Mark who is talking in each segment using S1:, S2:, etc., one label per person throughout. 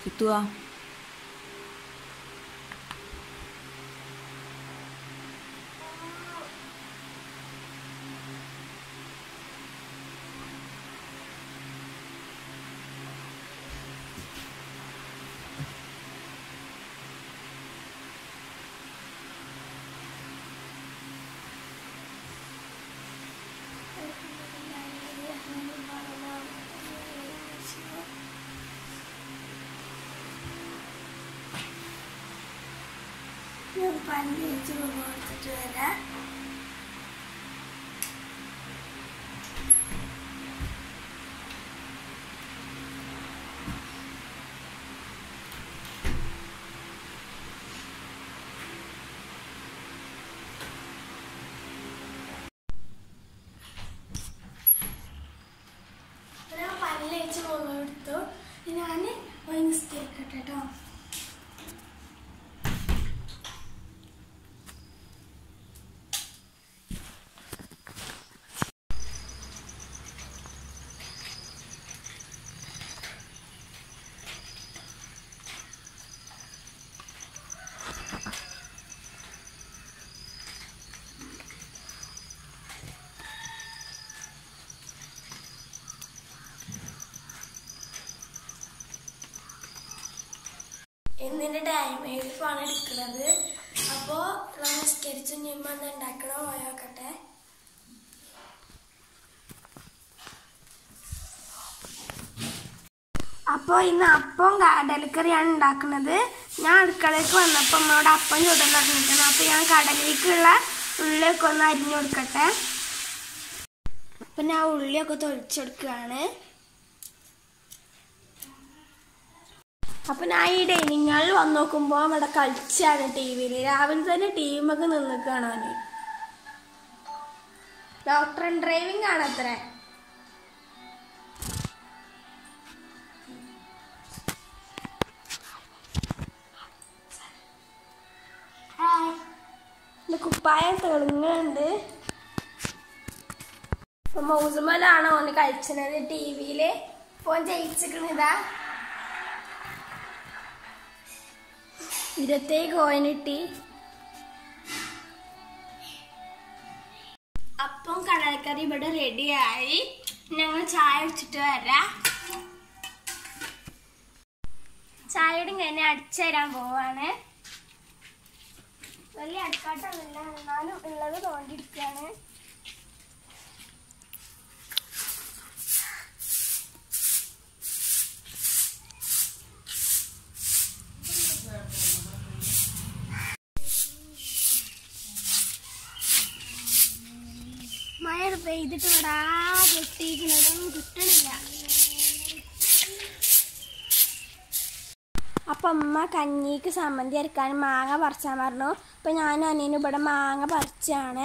S1: കിട്ടുവാ
S2: ഞാൻ പല്ലിച്ച് കൊടുത്തിട്ട് വരാം ഞാൻ പല്ലിച്ച് കൊടുത്തു ഞാൻ പോയി നിസ്കരിക്കട്ടെ കേട്ടോ എന്നിന്റെ ടൈം ഏഴിപ്പാണ് എടുക്കുന്നത് അപ്പോ നമസ്കരിച്ച് ഞമ്മ എന്താ ഉണ്ടാക്കണോ നോക്കട്ടെ അപ്പോൾ ഇന്ന് അപ്പം കടലക്കറിയാണ് ഉണ്ടാക്കുന്നത് ഞാൻ അടുക്കളയ്ക്ക് വന്നപ്പോൾ അമ്മയോട് അപ്പം ചുടാൻ തുടങ്ങിയിട്ടുണ്ട് അപ്പോൾ ഞാൻ കടലിലേക്കുള്ള ഉള്ളിയൊക്കെ ഒന്ന് അരിഞ്ഞു കൊടുക്കട്ടെ അപ്പം ഞാൻ ഉള്ളിയൊക്കെ തൊളിച്ചെടുക്കുകയാണ് അപ്പൊ ഞാൻ ഈ ഡൈനിങ് ഹാളിൽ വന്ന് നോക്കുമ്പോൾ അവിടെ കളിച്ചാണ് ടി വിയിൽ രാവിലെ തന്നെ ടീമൊക്കെ നിന്നിക്കാണ് അവന് ഡോക്ടർ ഡ്രൈവിംഗ് ആണ് അത്ര കുപ്പായം തെളുങ്ങുന്നുണ്ട് ഇപ്പൊ മൗസുമലാണ് ഓന് കളിച്ചത് ടി വിയില് ഫോൺ ജയിച്ചിക്കണിതാ ഇരുപത്തേഴ് കോയിൻ കിട്ടി അപ്പം കടലക്കറി ഇവിടെ റെഡിയായി ഞങ്ങൾ ചായ കുടിച്ചിട്ട് വരാം ചായയുടെ കഴിഞ്ഞ് അടിച്ചു തരാൻ പോവാണ് വലിയ അടുക്കാട്ടൊന്നുമില്ല എന്നാലും ഉള്ളത് തോണ്ടിയിരിക്കുകയാണ് മഴ പെയ്തിട്ട് ഇവിടെ ആ കെട്ടിയിരിക്കുന്നതൊന്നും കിട്ടണില്ല അപ്പം അമ്മ കഞ്ഞിക്ക് സമ്മന്തി അരക്കാൻ മാങ്ങ പറിച്ചാൻ പറഞ്ഞു അപ്പം ഞാൻ അനിയനും ഇവിടെ മാങ്ങ പറിച്ചാണ്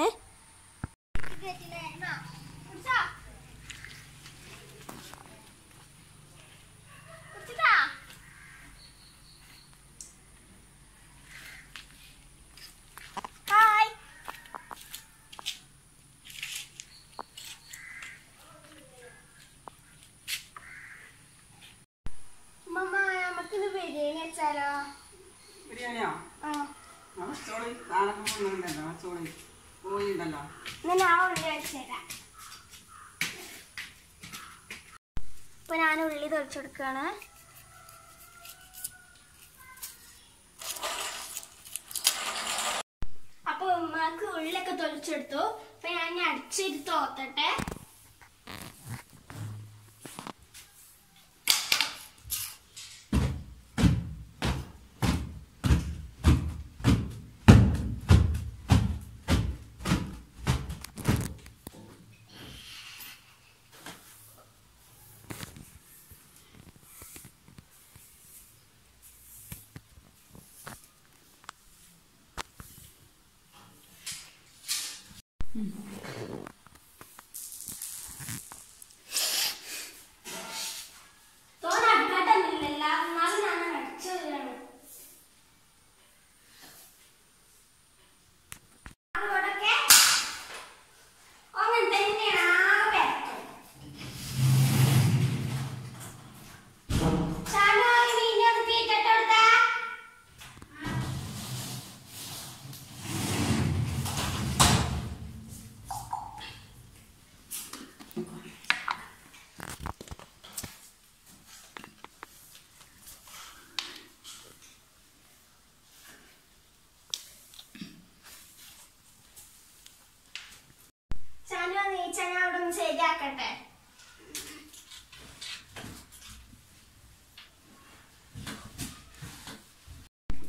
S2: ഹായ് മമ്മ നമുക്കിന്ന് ബിരിയാണി വെച്ചാലോ
S3: ബിരിയാണിയോ
S2: ആ
S3: ആ വെച്ചോളി സാധനമൊക്കെ കൊണ്ടുവന്നിട്ടുണ്ടല്ലോ വെച്ചോളി കോഴിയുണ്ടല്ലോ
S2: എന്നാ ഞാൻ ഉള്ളി വെച്ചുതരാം ഇപ്പൊ ഞാൻ ഉള്ളി തൊളിച്ചെടുക്കാണ് അപ്പൊ ഉമ്മാക്ക് ഉള്ളിയൊക്കെ തൊളിച്ചെടുത്തു അപ്പൊ ഞാൻ ഇനി അടിച്ചിട്ട് തോത്തട്ടെ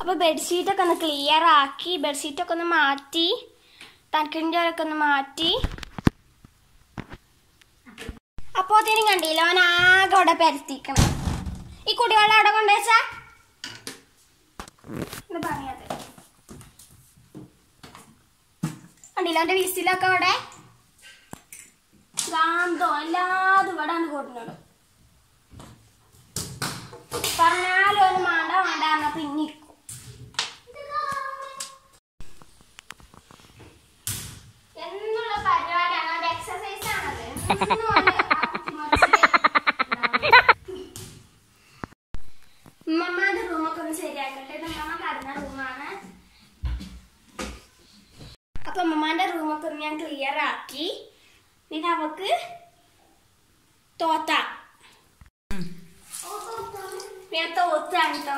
S2: അപ്പോൾ ബെഡ്ഷീറ്റൊക്കെ ഒന്ന് ക്ലിയർ ആക്കി ബെഡ്ഷീറ്റൊക്കെ ഒന്ന് മാറ്റി തണുക്കിൻ്റെ ഒക്കെ ഒന്ന് മാറ്റി അപ്പോൾ അതിനും കണ്ടില്ല അവൻ ആകെ അവിടെ പരത്തിക്കണം ഈ കുടിവെള്ളം അവിടെ കൊണ്ടുവച്ചാ പറയാതെ കണ്ടില്ല അവൻ്റെ വിസിലൊക്കെ അവിടെ ഗാന്തോ എല്ലാതും ഇവിടെ ആണ് കൊടുക്കുന്നത് പറഞ്ഞാലും ഒരു മാണ്ട വേണ്ട പറഞ്ഞ പിന്നിക്കും എന്നുള്ള പരിപാടിയാണ് അവന്റെ എക്സസൈസ് ആണത് എന്നും അവന് ആ കുത്തിമറിച്ചില് ഉമ്മമാന്റെ റൂമൊക്കെ ഒന്ന് ശരിയാക്കട്ടെ ഇത് ഉമ്മമ്മ കടന്ന റൂമാണ് അപ്പൊ ഉമ്മമാന്റെ റൂമൊക്കെ ഒന്ന് ഞാൻ ക്ലിയർ ആക്കി പിന്നെ അവക്ക് തോത്ത ഞാൻ തോത്താണ് കേട്ടോ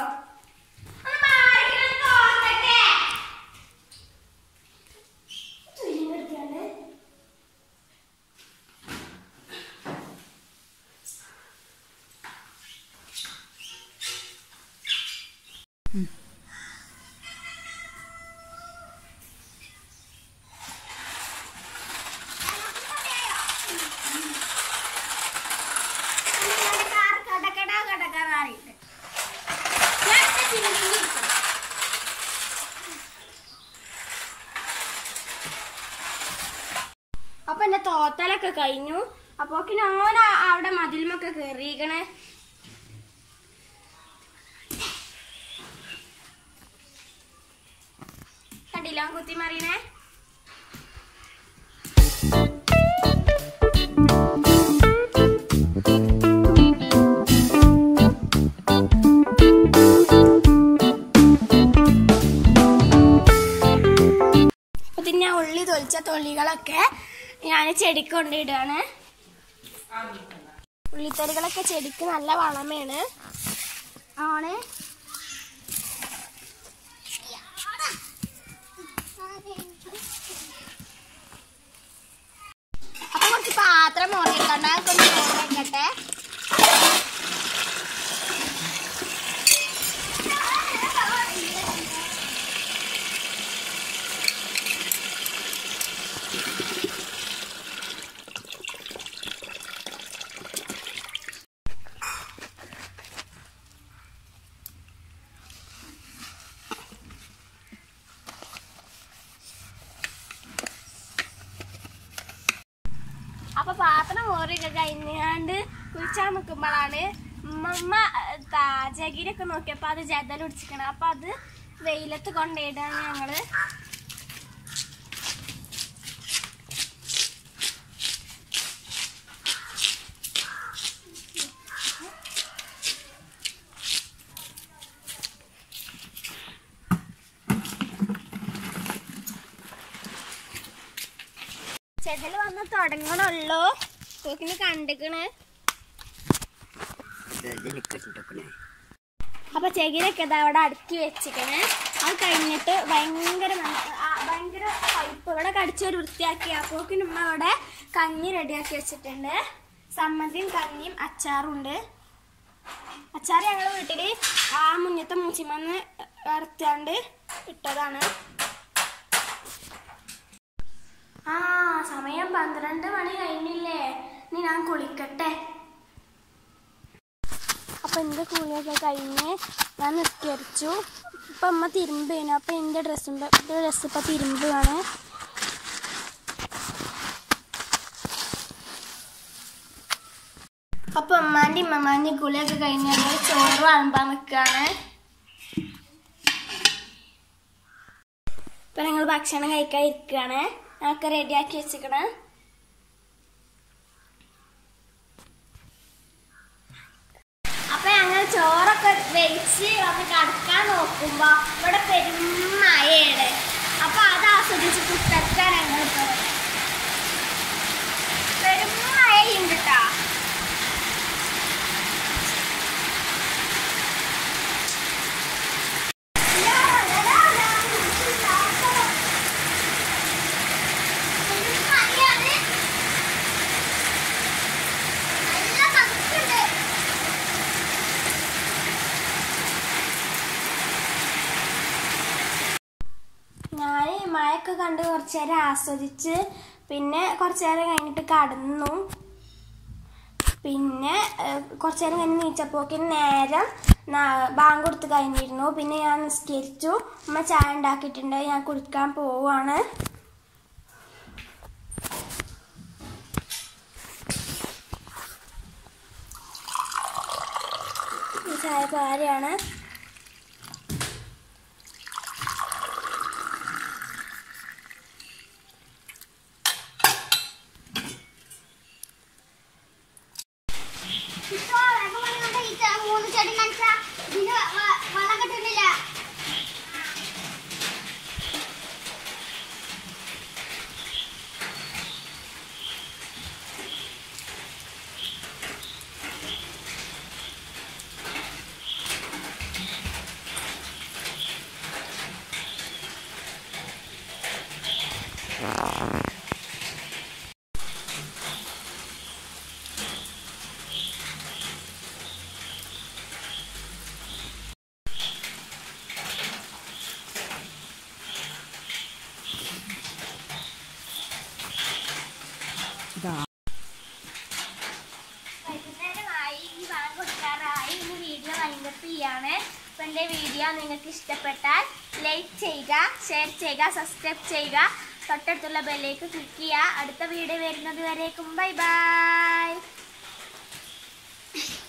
S2: അപ്പൊ എന്റെ തോത്തലൊക്കെ കഴിഞ്ഞു അപ്പൊ ഓൻ അവിടെ മതിലുമൊക്കെ കേറിയിക്കണേ കണ്ടില്ല അവൻ കുത്തി മറിയണേ അപ്പൊ ഇതിന് ഞാൻ ഉള്ളി തൊലിച്ച തൊള്ളികളൊക്കെ ഞാൻ ചെടിക്ക് കൊണ്ടിടുകയാണ് ഉള്ളിത്തൊലികളൊക്കെ ചെടിക്ക് നല്ല വളമാണ് ആണ് അപ്പൊ കുറച്ച് പാത്രം മോറിയിട്ടുണ്ട് അതൊക്കെ ഒന്ന് ചോറ് വെക്കട്ടെ അപ്പൊ പാത്രം മോറിയൊക്കെ കഴിഞ്ഞാണ്ട് കുളിച്ചാൻ നിൽക്കുമ്പോഴാണ് ഉമ്മ ജഗീരൊക്കെ നോക്കിയപ്പോ അത് ജതൽ പിടിച്ചിക്കണം അപ്പൊ അത് വെയിലത്ത് കൊണ്ടിടാണ് ഞങ്ങള് ചെതല് വന്ന് തുടങ്ങണുള്ളൂ തോക്കിന് കണ്ടിക്കണ് അപ്പൊ ചെകിരൊക്കെ ഇതാ അവിടെ അടുക്കി വെച്ചിക്കണ് അത് കഴിഞ്ഞിട്ട് ഭയങ്കര മന- ആ, ഭയങ്കര പൈപ്പ് ഇവിടെ കടിച്ചൊരു വൃത്തിയാക്കി അപ്പോക്കിന് ഉമ്മ അവിടെ കഞ്ഞി റെഡിയാക്കി വെച്ചിട്ടുണ്ട് സമ്മതിയും കഞ്ഞിയും അച്ചാറും ഉണ്ട് അച്ചാർ ഞങ്ങൾ വീട്ടില് ആ മുന്നത്തെ മൂച്ചിമന്ന് വറുത്താണ്ട് ഇട്ടതാണ് ആ സമയം പന്ത്രണ്ട് മണി കഴിഞ്ഞില്ലേ ഇനി ഞാൻ കുളിക്കട്ടെ അപ്പൊ എന്റെ കുളിയൊക്കെ കഴിഞ്ഞ് ഞാൻ നിസ്കരിച്ചു ഇപ്പൊ അമ്മ തിരുമ്പേനു അപ്പൊ എന്റെ ഡ്രസ്സിന്റെ ഡ്രസ്സ് ഇപ്പൊ തിരുമ്പുകയാണ് അപ്പൊ അമ്മാന്റെ ഇമ്മമാന്റെ കുളിയൊക്കെ കഴിഞ്ഞ് ഞങ്ങൾ ചോറ് വളമ്പാൻ നിൽക്കാണ് ഇപ്പൊ ഞങ്ങൾ ഭക്ഷണം കഴിക്കാൻ ഇരിക്കുകയാണ് ഞങ്ങൾക്ക് റെഡിയാക്കി വെച്ചിക്കണേ അപ്പൊ ഞങ്ങൾ ചോറൊക്കെ വെച്ച് വന്ന് കടക്കാൻ നോക്കുമ്പോ ഇവിടെ പെരും മഴയാണ് അപ്പൊ അത് ആസ്വദിച്ച് കുത്തക്കാൻ ഞങ്ങൾ പോയത് പെരും മഴയുണ്ട് കേട്ടാ നല്ല ഒക്കെ കണ്ട് കുറച്ച് നേരം ആസ്വദിച്ച് പിന്നെ കുറച്ച് നേരം കഴിഞ്ഞിട്ട് കടന്നു പിന്നെ ഏഹ്, കുറച്ച് നേരം കഴിഞ്ഞ് നീച്ചപ്പോക്കിന് നേരം നാ- ബാങ്ക് കൊടുത്ത് കഴിഞ്ഞിരുന്നു പിന്നെ ഞാൻ നിസ്കരിച്ചു ഉമ്മ ചായ ഉണ്ടാക്കിയിട്ടുണ്ട് ഞാൻ കുടിക്കാൻ പോവാണ് ഈ ചായ പാരയാണ്
S1: മൂന്ന് ചെടി നനച്ചാ ഇതിന് വ- വെള്ളം കിട്ടുന്നില്ല
S2: വൈകുന്നേരമായി ഈ ബാങ്ക് കൊടുക്കാറായി ഇനി വീഡിയോ വൈൻഡപ്പ് ചെയ്യാണ് അപ്പം എൻ്റെ വീഡിയോ നിങ്ങൾക്ക് ഇഷ്ടപ്പെട്ടാൽ ലൈക്ക് ചെയ്യുക ഷെയർ ചെയ്യുക സബ്സ്ക്രൈബ് ചെയ്യുക തൊട്ടടുത്തുള്ള ബെല്ലേക്ക് ക്ലിക്ക് ചെയ്യുക അടുത്ത വീഡിയോ വരുന്നത് വരേക്കും ബൈ ബൈ